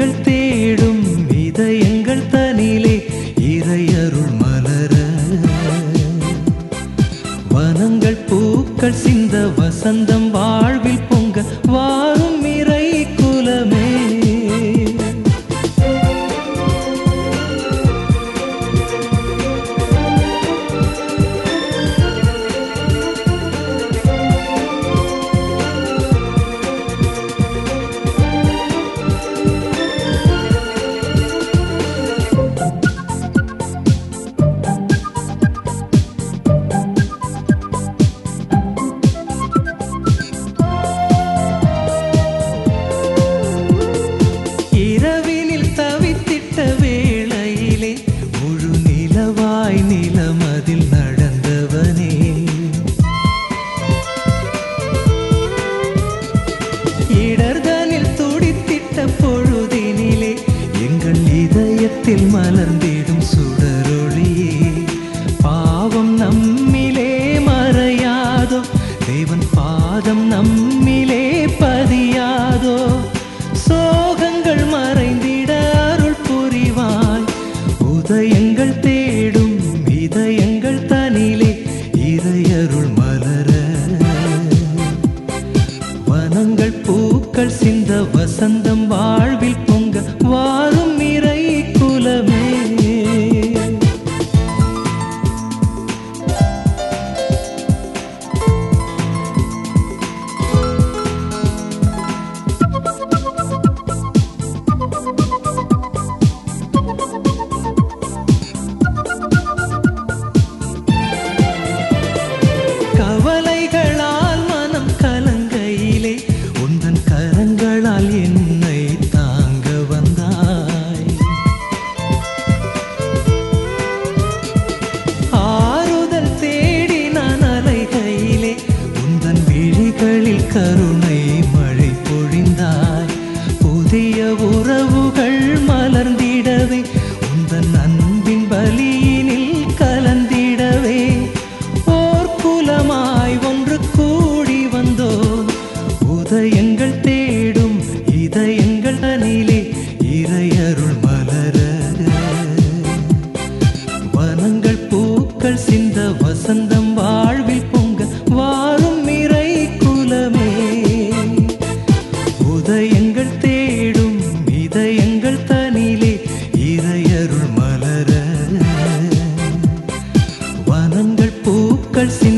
எங்கள் தேடும் இதயங்கள் தனிலே இறையருள் மலர வனங்கள் பூக்கள் சிந்த வசந்தம் வாழ்வில் பொங்க வாரும் இறை குலமே இரவினில் தவித்திட்ட வேளையிலே முழு நிலவாய் நிலமதில் நடந்தவனே இடர்தனில் துடித்திட்ட பொழுதினிலே எங்கள் இதயத்தில் மலர்ந்திடும் சுடரொளியே பாவம் நம்மிலே மறையாதோ தேவன் பாதம் நம்மிலே பதியாதோ சோகங்கள் மறைந்திட அருள் புரிவாய் உதயங்கள் தேடும் இதயங்கள் தனிலே இறையருள் மலர வனங்கள் பூக்கள் சிந்த வசந்தம் வாழ்வில் பொங்க வாரும் இறை குலமே கவலைகளால் மனம் கலங்கையிலே உந்தன் கரங்களால் என்னை தாங்க வந்தாய் ஆறுதல் தேடி நான் அலைகையிலே உந்தன் விழிகளில் கருணை மழை பொழிந்தாய் புதிய உறவுகள் மலர்ந்திடவே உந்தன் அன்பின் பலியினில் கலந்திடவே ஓர் குலமாய் ஒன்று கூடி வந்தோ உதயங்கள் தேடும் இதயங்கள் தனிலே இறையருள் மலர வனங்கள் பூக்கள் சிந்த வசந்தம் வாழ்வில் பொங்க வாரும் இறை குலமே உதயங்கள் தேடும் இதயங்கள் தனிலே இறையருள் மலர வனங்கள் பூக்கள் சிந்த